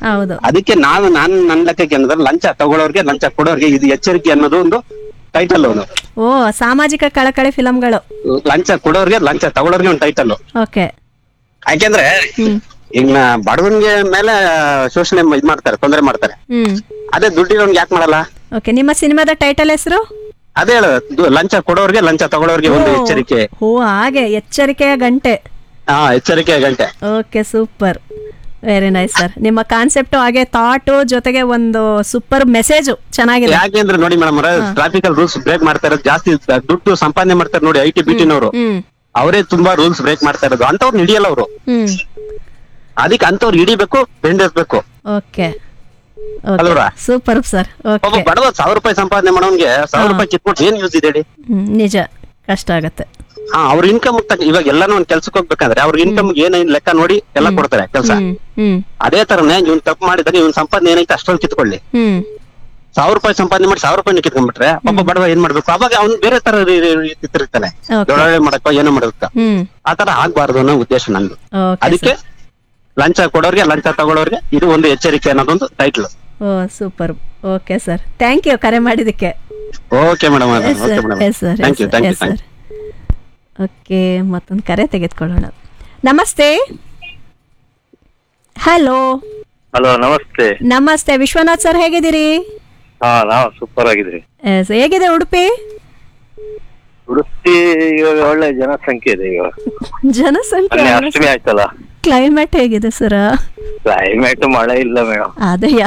ಹೌದು ಅದಕ್ಕೆ ನಾನು ನಾನು ನನ್ನ ಲೆಕ್ಕಕ್ಕೆ ಏನಂದ್ರೆ ಲಂಚ ತಗೊಳ್ಳೋರ್ಗೆ ಲಂಚ ಕೊಡೋರ್ಗೆ ಇದು ಎಚ್ಚರಿಕೆ ಅನ್ನೋದು ಒಂದು ಟೈಟಲ್ ಒಂದು ಓ ಸಾಮಾಜಿಕ ಕಳಕಳಿ ಫಿಲಂಗಳು ಲಂಚ ಕೊಡೋರ್ಗೆ ಲಂಚ ತಗೊಳ್ಳೋರ್ಗೆ ಒಂದು ಟೈಟಲ್ ಓಕೆ ಯಾಕೆಂದ್ರೆ ಈಗ ಬಡವನ್ಗೆ ಮೇಲೆ ಶೋಷಣೆ ಇದ್ ಮಾಡ್ತಾರೆ ತೊಂದರೆ ಮಾಡ್ತಾರೆ ಹ್ಮ್ ಅದೇ ದುಡ್ಡಿರೋನ್ಗೆ ಯಾಕೆ ಮಾಡಲ್ಲ ಓಕೆ ನಿಮ್ಮ ಸಿನಿಮಾದ ಟೈಟಲ್ ಹೆಸರು ಅದೇ ಹೇಳು ದು- ಲಂಚ ಕೊಡೋರ್ಗೆ ಲಂಚ ತಗೊಳ್ಳೋರ್ಗೆ ಒಂದು ಎಚ್ಚರಿಕೆ ಓ ಹಾಗೆ ಎಚ್ಚರಿಕೆಯ ಗಂಟೆ ಹಾ ಎಚ್ಚರಿಕೆ ಗಂಟೆ okay super very nice sir ನಿಮ್ಮ ಕಾನ್ಸೆಪ್ಟ್ ಹಾಗೆ ಥಾಟು ಜೊತೆಗೆ ಒಂದು ಸೂಪರ್ ಮೆಸೇಜು ಚೆನ್ನಾಗಿದೆ ಯಾಕೆಂದ್ರೆ ನೋಡಿ ಮೇಡಮ್ ಟ್ರಾಫಿಕಲ್ ರೂಲ್ಸ್ ಬ್ರೇಕ್ ಮಾಡ್ತಾ ಇರೋದು ಜಾಸ್ತಿ ದುಡ್ಡು ಸಂಪಾದನೆ ಮಾಡ್ತಾರೆ ನೋಡಿ ಐ ಟಿ ಬಿಟಿನವರು ಹ್ಮ್ ಅವರೇ ತುಂಬಾ ರೂಲ್ಸ್ ಬ್ರೇಕ್ ಮಾಡ್ತಾ ಇರೋದು ಅಂತವ್ರು ಹಿಡಿಯಲ್ಲ ಅವರು ಹ್ಮ್ ಅದಕ್ಕೆ ಅಂತವ್ರು ಹಿಡಿಬೇಕು ಬೆಂಡಿಸ್ಬೇಕು ಓಕೆ ಅಲ್ವಾ? ಸೂಪರ್ ಸರ್ ಒಬ್ಬ ಓಕೆ ಬಡವ ಸಾವಿರ ರೂಪಾಯಿ ಸಂಪಾದನೆ ಮಾಡೋನ್ಗೆ ಸಾವಿರ ರೂಪಾಯಿ ಕಿತ್ಬಿಟ್ಟು ಏನ್ ಯೂಸ್ ಇದೆ ಹೇಳಿ ನಿಜ ಕಷ್ಟ ಆಗತ್ತೆ ಹಾ ಅವ್ರ ಇನ್ಕಮ್ ಇವಾಗ ಎಲ್ಲಾನು ಒಂದ್ ಕೆಲ್ಸಕ್ಕೆ ಹೋಗ್ಬೇಕಂದ್ರೆ ಅವ್ರ ಇನ್ಕಮ್ ಏನೇನ್ ಲೆಕ್ಕ ನೋಡಿ ಎಲ್ಲ ಕೊಡ್ತಾರೆ ಕೆಲಸ ಹ್ಮ್ ಹ್ಮ್ ಅದೇ ತರನೇ ಇವ್ನ್ ತಪ್ಪು ಮಾಡಿದ್ರೆ ಇವ್ನ ಸಂಪಾದನೆ ಏನೈತೆ ಅಷ್ಟೊಂದು ಕಿತ್ಕೊಳ್ಳಿ ಹ್ಮ್ ಸಾವಿರ ರೂಪಾಯಿ ಸಂಪಾದನೆ ಮಾಡಿ ಸಾವಿರ ರೂಪಾಯಿ ಕಿತ್ಕೊಂಡ್ಬಿಟ್ರೆ ಪಾಪ ಬಡವ ಏನ್ ಮಾಡ್ಬೇಕು ಅವಾಗ ಅವ್ನು ಬೇರೆ ತರ ತಿರ್ತಾನೆ Okay. ದೊಡ್ಡ ಮಾಡಕ್ಕ ಏನೋ ಮಾಡಕ್ಕ ಹ್ಮ್ ಆ ತರ ಆಗ್ಬಾರ್ದು ಅನ್ನೋ ಉದ್ದೇಶ ನಂದು ಓಕೆ ಅದಕ್ಕೆ ಲಂಚ ಕೊಡೋರ್ಗೆ ಲಂಚ ತಗೊಳ್ಳೋರ್ಗೆ ಇದು ಒಂದು ಎಚ್ಚರಿಕೆ ಅನ್ನೋದೊಂದು title oh super okay sir thank you ಕರೆ ಮಾಡಿದ್ದಕ್ಕೆ okay madam yes okay sir madam yes sir thank you thank you yes sir okay ಮತ್ತೊಂದು ಕರೆ ತೆಗೆದುಕೊಳ್ಳೋಣ ನಮಸ್ತೆ ಹಲೋ ಹಲೋ ನಮಸ್ತೆ ನಮಸ್ತೆ ವಿಶ್ವನಾಥ್ ಸರ್ ಹೇಗಿದ್ದೀರಿ ಹಾ ನಾವು ಸೂಪರ್ ಆಗಿದ್ರಿ ಎಸ್ ಹೇಗಿದೆ ಉಡುಪಿ ಉಡುಪಿ ಇವಾಗ ಒಳ್ಳೆ ಜನಸಂಖ್ಯೆ ಇದೆ ಈಗ ಜನಸಂಖ್ಯೆ ಮೊನ್ನೆ ಅಷ್ಟಮಿ ಆಯ್ತಲ್ಲ ಕ್ಲೈಮೇಟ್ ಹೇಗಿದೆ ಸರ್ ಕ್ಲೈಮೇಟ್ ಮಳೆ ಇಲ್ಲ ಮೇಡಮ್ ಅದೇಯಾ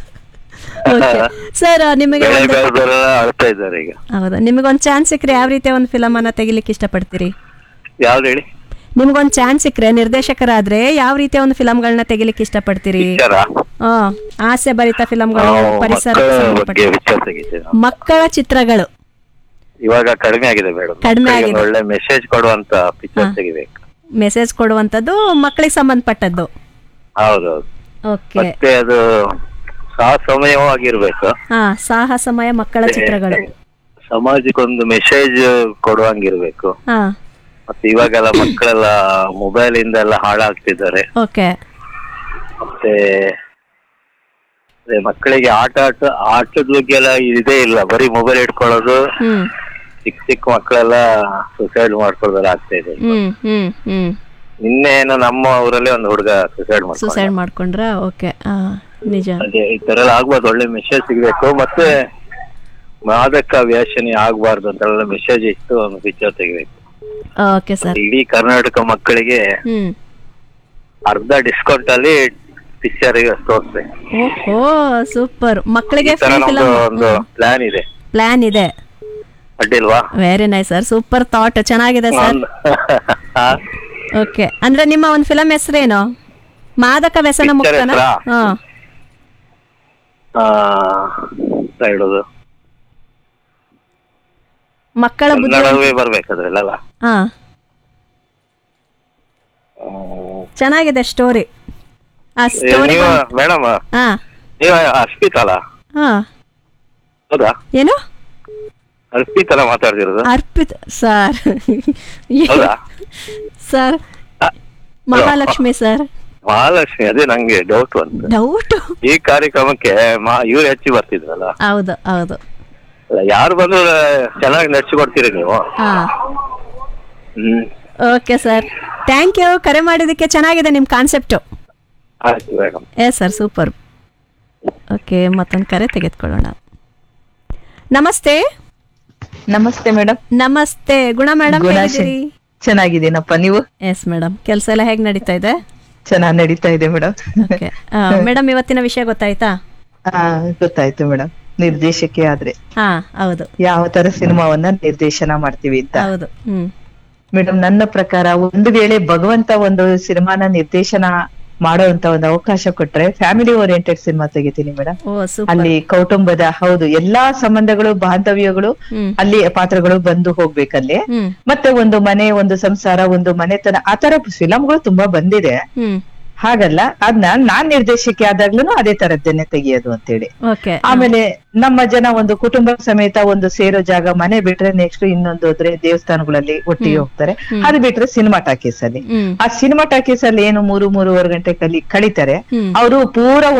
ಸರ್ ನಿಮಗೆ ಬೆಳೆ ಒಂದು ಬೆಳೆದವರೆಲ್ಲ ಅಳ್ತಾ ಇದ್ದಾರೆ ಈಗ ಹೌದಾ ನಿಮಗೊಂದು ಚಾನ್ಸ್ ಸಿಕ್ಕರೆ ಯಾವ ರೀತಿಯ ಒಂದು ಫಿಲಮ್ ಅನ್ನ ತೆಗಿಲಿಕ್ಕೆ ಇಷ್ಟಪಡ್ತೀರಿ ಯಾವ್ದು ಹೇಳಿ ನಿಮ್ಗೊಂದು ಚಾನ್ಸ್ ಸಿಕ್ಕರೆ ನಿರ್ದೇಶಕರಾದ್ರೆ ಯಾವ ರೀತಿಯ ಒಂದು ಫಿಲಂಗಳನ್ನ ತೆಗಿಲಿಕ್ಕೆ ಇಷ್ಟಪಡ್ತೀರಿ ವಿಚಾರ ಆ, ಆಸೆ ಭರಿತ ಫಿಲಂಗಳು ಪರಿಸರ ಮಕ್ಕಳ ಬಗ್ಗೆ ವಿಚಾರ ತೆಗಿತೇವೆ ನಾವು. ಮಕ್ಕಳ ಚಿತ್ರಗಳು ಇವಾಗ ಕಡಿಮೆ ಆಗಿದೆ ಮೇಡಮ್ ಕಡಿಮೆ ಆಗಿದೆ. ಒಳ್ಳೆ ಮೆಸೇಜ್ ಕೊಡುವಂತ ಪಿಕ್ಚರ್ ತೆಗಿಬೇಕು ಮೆಸೇಜ್ ಕೊಡುವಂತದ್ದು ಮಕ್ಕಳಿಗೆ ಸಂಬಂಧಪಟ್ಟದ್ದು ಹೌದೌದು ಓಕೆ ಮತ್ತೆ ಅದು ಆ ಸಮಯವಾಗಿರ್ಬೇಕು ಹಾ ಸಾಹಸಮಯ ಮಕ್ಕಳ ಚಿತ್ರಗಳು ಸಮಾಜಕ್ಕೊಂದು ಮೆಸೇಜ್ ಕೊಡುವಂಗಿರ್ಬೇಕು ಹಾ ಮತ್ತೆ ಇವಾಗೆಲ್ಲ ಮಕ್ಕಳೆಲ್ಲ ಮೊಬೈಲ್ ಇಂದ ಎಲ್ಲ ಹಾಳಾಗ್ತಿದ್ದಾರೆ ಓಕೆ ಮತ್ತೆ ಅದೇ ಮಕ್ಕಳಿಗೆ ಆಟ ಆಟ ಆಟದ ಬಗ್ಗೆ ಎಲ್ಲ ಇದೇ ಇಲ್ಲ ಬರೀ ಮೊಬೈಲ್ ಇಟ್ಕೊಳ್ಳೋದು ಹ್ಮ್ ಚಿಕ್ಕ ಚಿಕ್ಕ ಮಕ್ಕಳೆಲ್ಲ ಸುಸೈಡ್ ಮಾಡ್ಕೊಳ್ಳೋದೆಲ್ಲ ಆಗ್ತಾ ಇದೆ ಹ್ಮ್ ಹ್ಮ್ ಹ್ಮ್ ನಿನ್ನೆ ಏನೋ ನಮ್ಮ ಊರಲ್ಲಿ ಒಂದು ಹುಡುಗ ಸುಸೈಡ್ ಮಾಡ್ಕೊಂಡ ಸುಸೈಡ್ ಮಾಡ್ಕೊಂಡ್ರ ಓಕೆ ಆ ನಿಜ ಅದೇ ಈ ತರ ಎಲ್ಲ ಆಗ್ಬಾರ್ದು ಒಳ್ಳೆ ಮೆಸೇಜ್ ಸಿಗ್ಬೇಕು ಮತ್ತೆ ಮಾದಕ ವ್ಯಾಸನಿ ಆಗ್ಬಾರ್ದು ಅಂತೆಲ್ಲ ಮೆಸೇಜ್ ಇಟ್ಟು ಒಂದು ಪಿಕ್ಚರ್ ತೆಗಿಬೇಕು ಓಕೆ ಸರ್ ಇಡೀ ಕರ್ನಾಟಕ ಮಕ್ಕಳಿಗೆ ಹ್ಮ್ ಅರ್ಧ ಡಿಸ್ಕೌಂಟ್ ಅಲ್ಲಿ ಪಿಕ್ಚರ್ ತೋರಿಸ್ಬೇಕು ಓಹೋ ಸೂಪರ್ ಮಕ್ಕಳಿಗೆ ಈ ತರ ಫ್ರೀ ನಮ್ದು ಫಿಲಮ್ ಒಂದು ಪ್ಲಾನ್ ಇದೆ ಪ್ಲಾನ್ ಇದೆ ಅಡ್ಡಿಲ್ವಾ very nice sir super thought ಚೆನ್ನಾಗಿದೆ ಸರ್ ಹಾ? ಓಕೆ ಅಂದ್ರೆ ನಿಮ್ಮ ಒಂದು ಫಿಲಂ ಹೆಸರೇನು ಮಾದಕ ವ್ಯಸನ Picture ಮುಕ್ತನ ಹೆಸ್ರಾ? ಹಾ ಆ, ಎಂತ ಹೇಳೋದು ಮಕ್ಕಳ ಬುದ್ಧಿ ಕನ್ನಡವೇ ಬರ್ಬೇಕಾದ್ರಲ್ಲ ಹಾ ಚೆನ್ನಾಗಿದೆ ಸ್ಟೋರಿ ಆ ಸ್ಟೋರಿ ನೀವು ಮೇಡಮ್ ಹಾ ನೀವು ಅರ್ಪಿತ್ ಅಲ್ಲ ಹಾ ಹೌದಾ ಏನು ಅರ್ಪಿತ್ ಅಲ್ಲ ಮಾತಾಡ್ತಿರೋದು ಅರ್ಪಿತ್ ಸರ್ ಹೌದಾ ಸರ್ ಆ, ಮಹಾಲಕ್ಷ್ಮಿ ಸರ್ ಮಹಾಲಕ್ಷ್ಮಿ ಅದೇ ನಂಗೆ ಡೌಟ್ ಅಂತ ಡೌಟ್ ಈ ಕಾರ್ಯಕ್ರಮಕ್ಕೆ ಮಾ ಇವ್ರು ಹೆಚ್ಚಿ ಬರ್ತಿದ್ರಲ್ಲ ಹೌದು ಹೌದು ಅಲ್ಲ, ಯಾರು ಬಂದ್ರು ಚೆನ್ನಾಗಿ ನಡ್ಸಿಕೊಡ್ತೀರಿ ನೀವು ಹಾ ಹ್ಮ್ ಓಕೆ ಸರ್ ಥ್ಯಾಂಕ್ ಯು ಕರೆ ಮಾಡಿದ್ದಕ್ಕೆ ಚೆನ್ನಾಗಿದೆ ನಿಮ್ಮ ಕಾನ್ಸೆಪ್ಟು ಆಯ್ತು ಮೇಡಮ್ ಏ ಸರ್ ಸೂಪರ್ ಓಕೆ ಮತ್ತೊಂದು ಕರೆ ತೆಗೆದುಕೊಳ್ಳೋಣ ನಮಸ್ತೆ ನಮಸ್ತೆ ಮೇಡಮ್ ನಮಸ್ತೆ ಗುಣ ಮೇಡಮ್ ಗುಣ ಹೇಗಿದ್ದೀರಿ ಚೆನ್ನಾಗಿದ್ದೀನಪ್ಪ ನೀವು ಎಸ್ ಮೇಡಮ್ ಕೆಲಸ ಎಲ್ಲ ಹೇಗೆ ನಡೀತಾ ಇದೆ ಚೆನ್ನಾಗಿ ನಡೀತಾ ಇದೆ ಮೇಡಮ್ ಓಕೆ ಮೇಡಮ್ ಇವತ್ತಿನ ವಿಷಯ ಗೊತ್ತಾಯ್ತಾ ಗೊತ್ತಾಯ್ತು ಮೇಡಮ್ ನಿರ್ದೇಶಕಿ ಆದ್ರೆ ಹಾ ಹೌದು ಯಾವ ತರ ಸಿನಿಮಾವನ್ನ ನಿರ್ದೇಶನ ಮಾಡ್ತೀವಿ ಅಂತ ಹೌದು ಹ್ಮ್ ಮೇಡಮ್ ನನ್ನ ಪ್ರಕಾರ ಒಂದು ವೇಳೆ ಭಗವಂತ ಒಂದು ಸಿನಿಮಾನ ನಿರ್ದೇಶನ ಮಾಡೋಂತ ಒಂದು ಅವಕಾಶ ಕೊಟ್ರೆ ಫ್ಯಾಮಿಲಿ ಓರಿಯೆಂಟೆಡ್ ಸಿನಿಮಾ ತೆಗಿತೀನಿ ಮೇಡಮ್ ಓ ಸೂಪರ್ ಅಲ್ಲಿ ಕೌಟುಂಬದ ಹೌದು ಎಲ್ಲಾ ಸಂಬಂಧಗಳು ಬಾಂಧವ್ಯಗಳು ಹ್ಮ್ ಅಲ್ಲಿ ಪಾತ್ರಗಳು ಬಂದು ಹೋಗ್ಬೇಕಲ್ಲಿ ಹ್ಮ್ ಮತ್ತೆ ಒಂದು ಮನೆ ಒಂದು ಸಂಸಾರ ಒಂದು ಮನೆತನ ಆತರ ಫಿಲಂಗಳು ತುಂಬಾ ಬಂದಿದೆ ಹ್ಮ್ ಹಾಗಲ್ಲ ಅದ್ನ ನಾನ್ ನಿರ್ದೇಶಕಿ ಆದಾಗ್ಲೂ ಅದೇ ತರದ್ದೇನೆ ತೆಗಿಯೋದು ಅಂತೇಳಿ ಓಕೆ ಆಮೇಲೆ ನಮ್ಮ ಜನ ಒಂದು ಕುಟುಂಬ ಸಮೇತ ಒಂದು ಸೇರೋ ಜಾಗ ಮನೆ ಬಿಟ್ರೆ ನೆಕ್ಸ್ಟ್ ಇನ್ನೊಂದು ಹೋದ್ರೆ ದೇವಸ್ಥಾನಗಳಲ್ಲಿ ಒಟ್ಟಿಗೆ ಹೋಗ್ತಾರೆ ಅದು ಬಿಟ್ರೆ ಸಿನಿಮಾ ಟಾಕೀಸ್ ಅಲ್ಲಿ ಹ್ಮ್ ಆ ಸಿನಿಮಾ ಟಾಕೀಸ್ ಅಲ್ಲಿ ಏನು ಮೂರು ಮೂರುವರೆ ಗಂಟೆ ಕಲಿ ಕಳಿತಾರೆ ಹ್ಮ್. ಅವರು ಪೂರ